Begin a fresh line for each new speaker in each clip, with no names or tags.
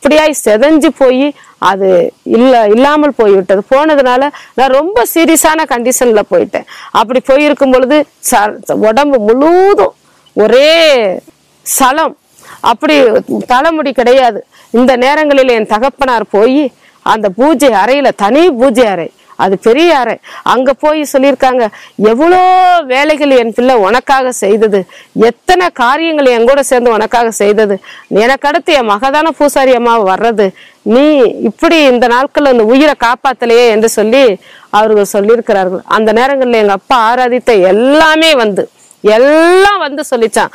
அப்படியாய் செதஞ்சு போய் அது இல்ல இல்லாமல் போய்விட்டது போனதுனால நான் ரொம்ப சீரியஸான கண்டிஷன்ல போயிட்டேன் அப்படி போயிருக்கும் பொழுது ச- உடம்பு முழுவதும் ஒரே சலம் அப்படி தலைமுடி கிடையாது இந்த நேரங்களில் என் தகப்பனார் போய் அந்த பூஜை அறையில தனி பூஜை அறை அது பெரிய அறை அங்க போய் சொல்லியிருக்காங்க எவ்வளோ வேலைகள் என் பிள்ளை உனக்காக செய்தது எத்தனை காரியங்கள் என் கூட சேர்ந்து உனக்காக செய்தது எனக்கு அடுத்து என் மகதான பூசாரி அம்மா வர்றது நீ இப்படி இந்த நாட்கள்ல இந்த உயிரை காப்பாத்தலையே என்று சொல்லி அவர்கள் சொல்லியிருக்கிறார்கள் அந்த நேரங்களில் எங்க அப்பா ஆராதித்த எல்லாமே வந்து எல்லாம் வந்து சொல்லிச்சான்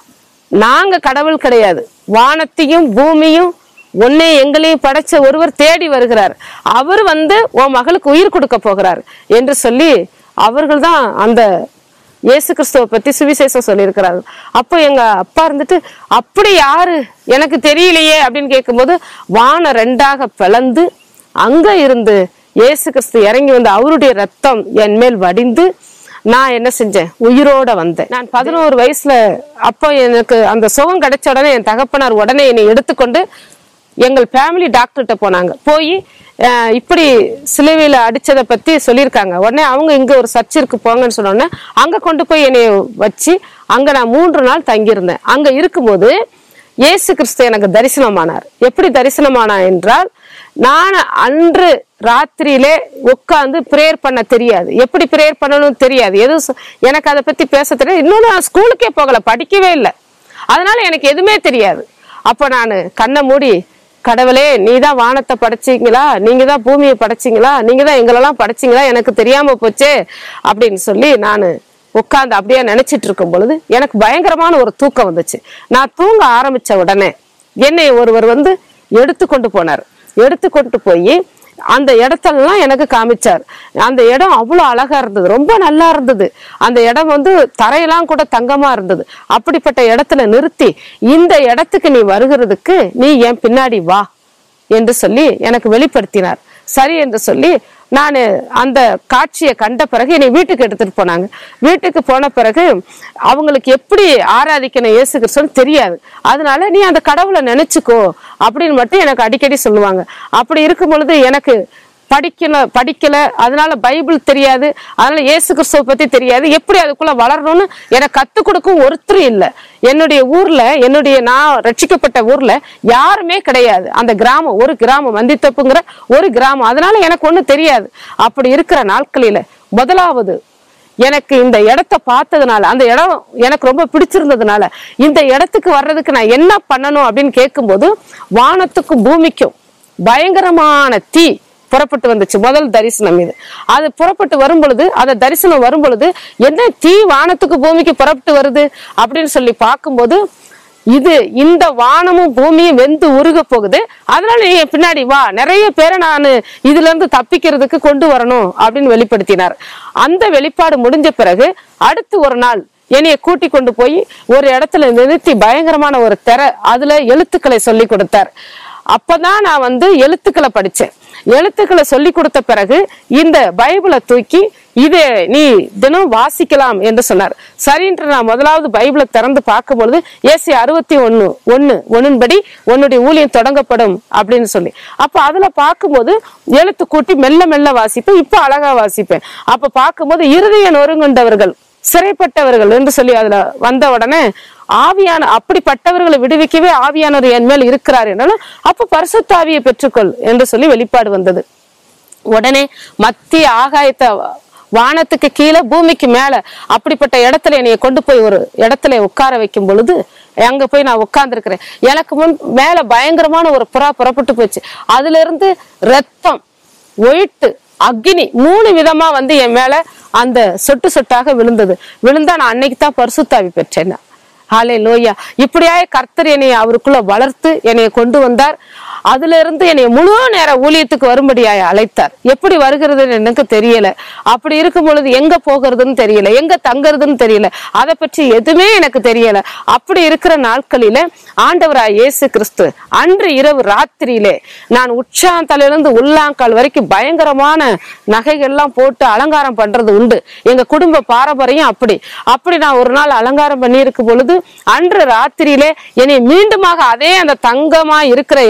நாங்க கடவுள் கிடையாது வானத்தையும் பூமியும் உன்னை எங்களையும் படைச்ச ஒருவர் தேடி வருகிறார் அவர் வந்து உன் மகளுக்கு உயிர் கொடுக்க போகிறார் என்று சொல்லி அவர்கள் தான் அந்த இயேசு கிறிஸ்துவ பத்தி சுவிசேஷம் சொல்லியிருக்கிறார்கள் அப்போ எங்க அப்பா இருந்துட்டு அப்படி யாரு எனக்கு தெரியலையே அப்படின்னு கேட்கும்போது வானம் ரெண்டாக பிளந்து அங்க இருந்து இயேசு கிறிஸ்து இறங்கி வந்து அவருடைய ரத்தம் என் மேல் வடிந்து நான் என்ன செஞ்சேன் உயிரோட வந்தேன் நான் பதினோரு வயசுல அப்போ எனக்கு அந்த சுகம் கிடைச்ச உடனே என் தகப்பனார் உடனே என்னை எடுத்துக்கொண்டு எங்கள் ஃபேமிலி டாக்டர்கிட்ட போனாங்க போய் அஹ், இப்படி சிலுவையில அடிச்சதை பத்தி சொல்லியிருக்காங்க உடனே அவங்க இங்க ஒரு சர்ச்சிற்கு போங்கன்னு சொன்ன உடனே அங்க கொண்டு போய் என்னை வச்சு அங்க நான் மூன்று நாள் தங்கியிருந்தேன் அங்க இருக்கும்போது இயேசு கிறிஸ்து எனக்கு தரிசனமானார் எப்படி தரிசனமானா என்றால் நான் அன்று ராத்திரியிலே உட்கார்ந்து பிரேயர் பண்ண தெரியாது எப்படி பிரேயர் பண்ணணும் தெரியாது எதுவும் சொ- எனக்கு அதை பத்தி பேச தெரியாது இன்னொன்று நான் ஸ்கூலுக்கே போகல படிக்கவே இல்லை அதனால எனக்கு எதுவுமே தெரியாது அப்போ நான் கண்ணை மூடி கடவுளே நீ தான் வானத்தை படைச்சீங்களா நீங்க தான் பூமியை படைச்சீங்களா நீங்க தான் எங்களெல்லாம் படைச்சீங்களா எனக்கு தெரியாம போச்சே அப்படின்னு சொல்லி நான் உட்கார்ந்து அப்படியே நினைச்சிட்டு இருக்கும் பொழுது எனக்கு பயங்கரமான ஒரு தூக்கம் வந்துச்சு நான் தூங்க ஆரம்பிச்ச உடனே என்னை ஒருவர் வந்து எடுத்து கொண்டு போனார் எடுத்து கொண்டு போய் அந்த இடத்தெல்லாம் எனக்கு காமிச்சார் அந்த இடம் அவ்வளோ அழகா இருந்தது ரொம்ப நல்லா இருந்தது அந்த இடம் வந்து தரையெல்லாம் கூட தங்கமா இருந்தது அப்படிப்பட்ட இடத்துல நிறுத்தி இந்த இடத்துக்கு நீ வருகிறதுக்கு நீ என் பின்னாடி வா என்று சொல்லி எனக்கு வெளிப்படுத்தினார் சரி என்று சொல்லி நான் அந்த காட்சியை கண்ட பிறகு என்னை வீட்டுக்கு எடுத்துட்டு போனாங்க வீட்டுக்கு போன பிறகு அவங்களுக்கு எப்படி ஆராதிக்கணும் இயேசு கிறிஸ்துன்னு தெரியாது அதனால நீ அந்த கடவுளை நினைச்சுக்கோ அப்படின்னு மட்டும் எனக்கு அடிக்கடி சொல்லுவாங்க அப்படி இருக்கும் பொழுது எனக்கு படிக்கல படிக்கல அதனால பைபிள் தெரியாது அதனால இயேசு கிறிஸ்துவ பத்தி தெரியாது எப்படி அதுக்குள்ள வளரணும்னு எனக்கு கத்துக் கொடுக்கும் ஒருத்தரும் இல்லை என்னுடைய ஊர்ல என்னுடைய நான் ரட்சிக்கப்பட்ட ஊர்ல யாருமே கிடையாது அந்த கிராமம் ஒரு கிராமம் வந்தித்தப்புங்கிற ஒரு கிராமம் அதனால எனக்கு ஒண்ணும் தெரியாது அப்படி இருக்கிற நாட்களில முதலாவது எனக்கு இந்த இடத்த பார்த்ததுனால அந்த இடம் எனக்கு ரொம்ப பிடிச்சிருந்ததுனால இந்த இடத்துக்கு வர்றதுக்கு நான் என்ன பண்ணணும் அப்படின்னு கேட்கும்போது வானத்துக்கும் பூமிக்கும் பயங்கரமான தீ புறப்பட்டு வந்துச்சு முதல் தரிசனம் இது அது புறப்பட்டு வரும் பொழுது அந்த தரிசனம் வரும் பொழுது என்ன தீ வானத்துக்கு பூமிக்கு புறப்பட்டு வருது அப்படின்னு சொல்லி பார்க்கும்போது இது இந்த வானமும் பூமியும் வெந்து உருக போகுது அதனால நீ என் பின்னாடி வா நிறைய பேரை நான் இதுல இருந்து தப்பிக்கிறதுக்கு கொண்டு வரணும் அப்படின்னு வெளிப்படுத்தினார் அந்த வெளிப்பாடு முடிஞ்ச பிறகு அடுத்து ஒரு நாள் என்னைய கூட்டி கொண்டு போய் ஒரு இடத்துல நிறுத்தி பயங்கரமான ஒரு திரை அதுல எழுத்துக்களை சொல்லி கொடுத்தார் அப்பதான் நான் வந்து எழுத்துக்களை படிச்சேன் எழுத்துக்களை சொல்லி கொடுத்த பிறகு இந்த பைபிளை தூக்கி இது நீ தினம் வாசிக்கலாம் என்று சொன்னார் சரின்ற நான் முதலாவது பைபிளை திறந்து பார்க்கும் பொழுது ஏசி அறுபத்தி ஒண்ணு ஒண்ணு ஒன்னுபடி உன்னுடைய ஊழியம் தொடங்கப்படும் அப்படின்னு சொல்லி அப்ப அதுல பார்க்கும்போது எழுத்து கூட்டி மெல்ல மெல்ல வாசிப்பேன் இப்ப அழகா வாசிப்பேன் அப்ப பார்க்கும்போது இருதய நொறுங்குண்டவர்கள் சிறைப்பட்டவர்கள் என்று சொல்லி அதுல வந்த உடனே ஆவியான அப்படிப்பட்டவர்களை விடுவிக்கவே ஆவியானவர் என் மேல் இருக்கிறார் என்றாலும் அப்ப பரிசுத்தாவியை பெற்றுக்கொள் என்று சொல்லி வெளிப்பாடு வந்தது உடனே மத்திய ஆகாயத்தை வானத்துக்கு கீழே பூமிக்கு மேல அப்படிப்பட்ட இடத்துல என்னைய கொண்டு போய் ஒரு இடத்துல உட்கார வைக்கும் பொழுது அங்க போய் நான் உட்கார்ந்துருக்கிறேன் எனக்கு முன் மேல பயங்கரமான ஒரு புறா புறப்பட்டு போச்சு அதுல இருந்து ரத்தம் ஒயிட்டு அக்னி மூணு விதமா வந்து என் மேல அந்த சொட்டு சொட்டாக விழுந்தது விழுந்தா நான் அன்னைக்கு தான் பரிசுத்தாவி பெற்றேன் நான். ஹாலே லோயா இப்படியாய் கர்த்தர் என்னை அவருக்குள்ள வளர்த்து என்னை கொண்டு வந்தார் அதுல இருந்து என்னை முழு நேர ஊழியத்துக்கு வரும்படியாய் அழைத்தார் எப்படி வருகிறதுன்னு எனக்கு தெரியல அப்படி இருக்கும் பொழுது எங்க போகிறதுன்னு தெரியல எங்க தங்குறதுன்னு தெரியல அதை பற்றி எதுவுமே எனக்கு தெரியல அப்படி இருக்கிற நாட்களில ஆண்டவராய் இயேசு கிறிஸ்து அன்று இரவு ராத்திரியிலே நான் உச்சாந்தலிருந்து உள்ளாங்கால் வரைக்கும் பயங்கரமான நகைகள்லாம் போட்டு அலங்காரம் பண்றது உண்டு எங்க குடும்ப பாரம்பரியம் அப்படி அப்படி நான் ஒரு நாள் அலங்காரம் பண்ணி இருக்கும் பொழுது அன்று ராத்திரியிலே என்னை மீண்டுமாக அதே அந்த தங்கமா இருக்கிற இடத்துக்கு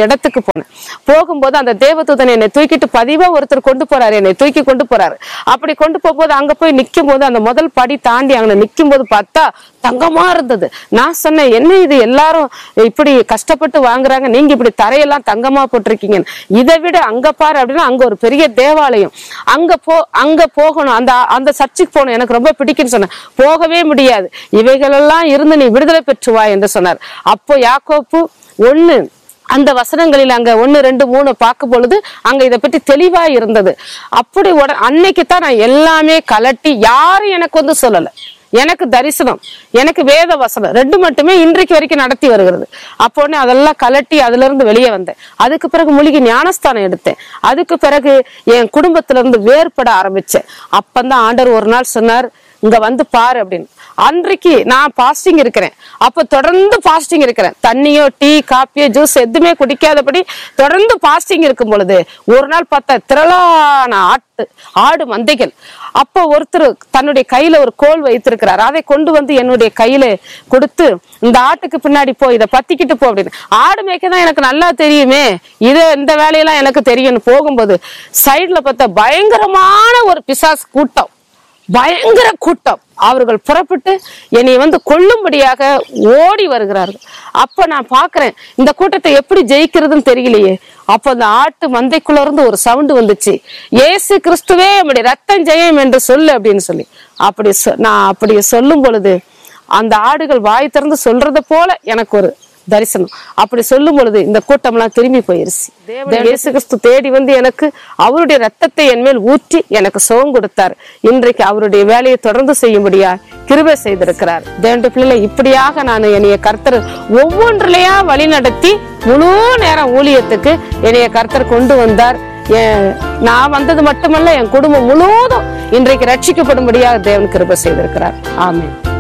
போனேன் போகும்போது அந்த தேவதூதன் என்னை தூக்கிட்டு பதிவா ஒருத்தர் கொண்டு போறாரு என்னை தூக்கி கொண்டு போறாரு அப்படி கொண்டு போகும்போது அங்க போய் நிக்கும் போது அந்த முதல் படி தாண்டி அங்க நிக்கும் போது பார்த்தா தங்கமா இருந்தது நான் சொன்னேன் என்ன இது எல்லாரும் இப்படி கஷ்டப்பட்டு வாங்குறாங்க நீங்க இப்படி தரையெல்லாம் தங்கமா போட்டிருக்கீங்க இதை விட அங்க பாரு அப்படின்னா அங்க ஒரு பெரிய தேவாலயம் அங்க போ அங்க போகணும் அந்த அந்த சர்ச்சுக்கு போகணும் எனக்கு ரொம்ப பிடிக்குன்னு சொன்னேன் போகவே முடியாது இவைகளெல்லாம் இருந்து நீ விடுதலை பெற்றுவா என்று சொன்னார் அப்போ யாக்கோப்பு ஒண்ணு அந்த வசனங்களில் அங்க ஒண்ணு ரெண்டு மூணு பார்க்கும் பொழுது அங்க இதை பற்றி தெளிவா இருந்தது அப்படி உட அன்னைக்கு தான் நான் எல்லாமே கலட்டி யாரும் எனக்கு வந்து சொல்லல எனக்கு தரிசனம் எனக்கு வேத வசனம் ரெண்டு மட்டுமே இன்றைக்கு வரைக்கும் நடத்தி வருகிறது அப்போன்னு அதெல்லாம் கலட்டி அதுல இருந்து வெளியே வந்தேன் அதுக்கு பிறகு மூலிகை ஞானஸ்தானம் எடுத்தேன் அதுக்கு பிறகு என் குடும்பத்துல இருந்து வேறுபட ஆரம்பிச்சேன் அப்பந்தான் ஆண்டவர் ஒரு நாள் சொன்னார் இங்க வந்து பாரு அப்படின்னு அன்றைக்கு நான் பாஸ்டிங் இருக்கிறேன் அப்ப தொடர்ந்து பாஸ்டிங் இருக்கிறேன் தண்ணியோ டீ காப்பியோ ஜூஸ் எதுவுமே குடிக்காதபடி தொடர்ந்து பாஸ்டிங் இருக்கும் பொழுது ஒரு நாள் பார்த்தா திரளான ஆட்டு ஆடு மந்தைகள் அப்போ ஒருத்தர் தன்னுடைய கையில ஒரு கோல் வைத்திருக்கிறார் அதை கொண்டு வந்து என்னுடைய கையில கொடுத்து இந்த ஆட்டுக்கு பின்னாடி போ இதை பத்திக்கிட்டு போ அப்படின்னு ஆடு மேய்க்க தான் எனக்கு நல்லா தெரியுமே இது இந்த வேலையெல்லாம் எனக்கு தெரியும்னு போகும்போது சைடுல பார்த்தா பயங்கரமான ஒரு பிசாஸ் கூட்டம் பயங்கர கூட்டம் அவர்கள் புறப்பட்டு என்னை வந்து கொல்லும்படியாக ஓடி வருகிறார்கள் அப்ப நான் பாக்குறேன் இந்த கூட்டத்தை எப்படி ஜெயிக்கிறதுன்னு தெரியலையே அப்ப அந்த ஆட்டு மந்தைக்குள்ள இருந்து ஒரு சவுண்டு வந்துச்சு ஏசு கிறிஸ்துவே நம்முடைய ரத்தம் ஜெயம் என்று சொல்லு அப்படின்னு சொல்லி அப்படி சொ- நான் அப்படி சொல்லும் பொழுது அந்த ஆடுகள் வாய் திறந்து சொல்றது போல எனக்கு ஒரு தரிசனம் அப்படி சொல்லும் பொழுது இந்த கூட்டம்லாம் திரும்பி போயிருச்சு தேவன் இயேசு கிறிஸ்து தேடி வந்து எனக்கு அவருடைய ரத்தத்தை என் மேல் ஊற்றி எனக்கு சுகம் கொடுத்தார் இன்றைக்கு அவருடைய வேலையை தொடர்ந்து செய்யும்படியா கிருபை செய்திருக்கிறார் தேவனுடைய பிள்ளை இப்படியாக நான் என்னைய கர்த்தர் ஒவ்வொன்றிலையா வழி நடத்தி முழு நேரம் ஊழியத்துக்கு என்னைய கர்த்தர் கொண்டு வந்தார் என் நான் வந்தது மட்டுமல்ல என் குடும்பம் முழுவதும் இன்றைக்கு ரட்சிக்கப்படும்படியாக தேவன் கிருபை செய்திருக்கிறார் ஆமென்